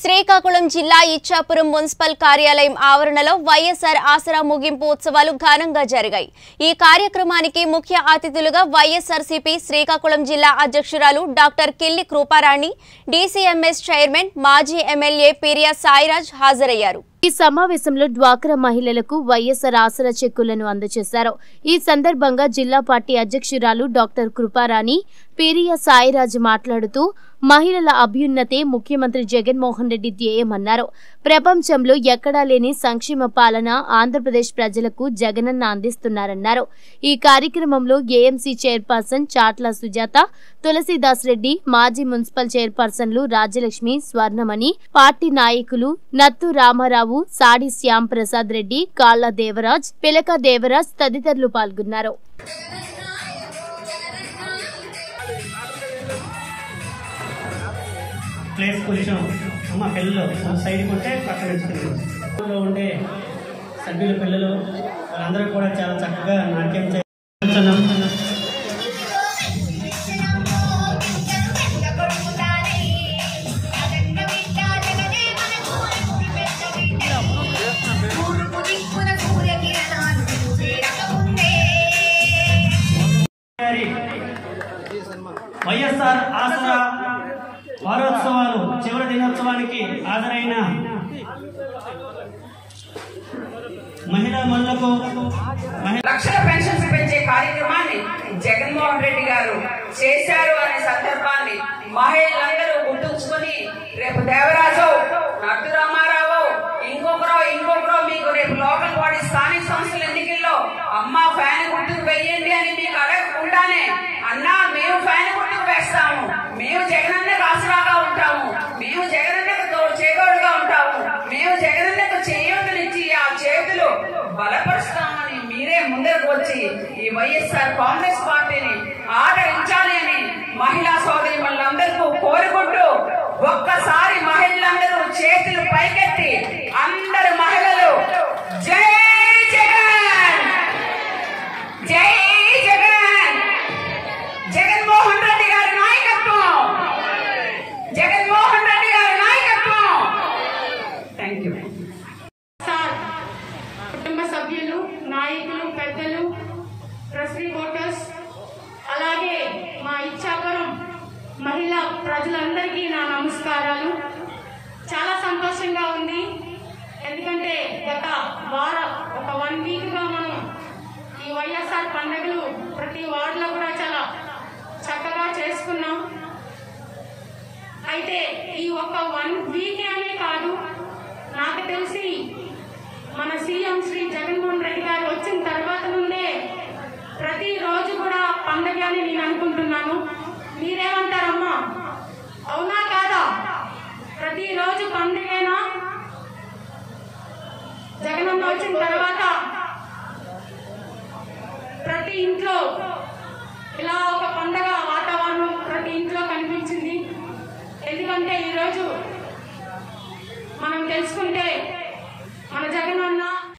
శ్రీకాకుళం జిల్లా ఇచ్చాపురం మున్సిపల్ కార్యాలయం ఆవరణలో వైఎస్ఆర్ ఆసరా ముగింపు ఉత్సవాలు ఘనంగా జరిగాయి ఈ కార్యక్రమానికి ముఖ్య అతిథులుగా వైఎస్ఆర్సీపీ శ్రీకాకుళం జిల్లా అధ్యక్షురాలు doctor Killi Kruparani DCMS chairman మాజీ ఎమ్మెల్యే పిరియా సాయిరాజ్ హాజరయ్యారు ఈ సమావేశంలో డ్వాక్రా మహిళలకు వైఎస్ఆర్ ఆసరా చెక్కులను అందజేశారు ఈ సందర్భంగా జిల్లా పార్టీ అధ్యక్షురాలు డాక్టర్ కృపారాణి పేరియ సాయిరాజ్ మాట్లాడుతూ మహిళల అభ్యున్నతే ముఖ్యమంత్రి జగన్మోహన్ రెడ్డి ధ్యేయమన్నారు ప్రపంచంలో ఎక్కడా లేని సంక్షేమ పాలన ఆంధ్రప్రదేశ్ ప్రజలకు జగనన్న అందిస్తున్నారన్నారు ఈ కార్యక్రమంలో ఏఎంసీ చైర్పర్సన్ చాట్ల సుజాత తులసీదాస్ రెడ్డి మాజీ మున్సిపల్ చైర్పర్సన్లు రాజ్యలక్ష్మి స్వర్ణమణి పార్టీ నాయకులు నత్తు రామారావు సాడి శ్యాం ప్రసాద్ రెడ్డి కాళ్ల దేవరాజ్ పిలక దేవరాజ్ తదితరులు పాల్గొన్నారు ప్లేస్ కొంచెం అమ్మ పిల్లలు సైడ్కి ఉంటే పక్కన ఉంచుతుంది ఊళ్ళో ఉండే సభ్యుల పిల్లలు వాళ్ళందరూ కూడా చాలా చక్కగా నాట్యం చేస్తున్నాం తూర్పు దిక్కున సూర్యకిరణాలు చేరకముందే గారి వైఎస్ఆర్ ఆసరా వారోత్సవాలు చివరి దినోత్సవానికి హాజరైన మహిళా మనులకు మహిళా లక్షల పెన్షన్స్ పెంచే కార్యక్రమాన్ని జగన్మోహన్ రెడ్డి గారు చేశారు అనే సందర్భాన్ని మహిళలందరూ గుర్తుంచుకొని రేపు దేవరాజు నట్టు రామారావు ఇంకొకరో ఇంకొకరో మీకు రేపు లోకల్ బాడీ స్థానిక సంస్థల ఎన్నికల్లో అమ్మ ఫ్యాన్ గుర్తుకు వెయ్యండి అని మీకు అడగకుండానే అన్నా మేము ఫ్యాన్ గుర్తుకు వేస్తాము మేము జగనన్నకు ఆసరాగా ఉంటాము మేము జగనన్నకు తో- చేదోడుగా ఉంటాము మేము జగనన్నకు చేయూతనిచ్చి ఆ చేతులు బలపరుస్తామని మీరే ముందరకు వచ్చి ఈ వైఎస్ఆర్ కాంగ్రెస్ పార్టీని ఆదరించాలి అని మహిళా సోదరి వాళ్ళందరికీ కోరుకుంటూ ఒక్కసారి మహిళలందరూ చేతులు పైకెత్తి అందరు మహిళలు జై జగన్ జై జగన్ జగన్మోహన్ రెడ్డి గారి నాయకత్వం జగన్మోహన్ రెడ్డి గారి నాయకత్వం థ్యాంక్ యూ సార్ కుటుంబ సభ్యులు నాయకులు పెద్దలు ప్రెస్ రిపోర్టర్స్ అలాగే మా ఇచ్చాపురం మహిళా ప్రజలందరికీ నా నమస్కారాలు చాలా సంతోషంగా ఉంది ఎందుకంటే గత వార ఒక వన్ వీక్గా మనం ఈ వైఎస్ఆర్ పండుగలు ప్రతి వార్డులో కూడా చాలా చక్కగా చేసుకున్నాం అయితే ఈ ఒక వన్ వీక్ అనే కాదు నాకు తెలిసి మన సీఎం శ్రీ జగన్మోహన్ రెడ్డి గారు వచ్చిన తర్వాత నుండే ప్రతిరోజు కూడా పండగ అని నేను అనుకుంటున్నాను మీరేమంటారమ్మా అవునా కాదా ప్రతిరోజు పండుగేనా జగనన్న వచ్చిన తర్వాత ప్రతి ఇంట్లో ఇలా ఒక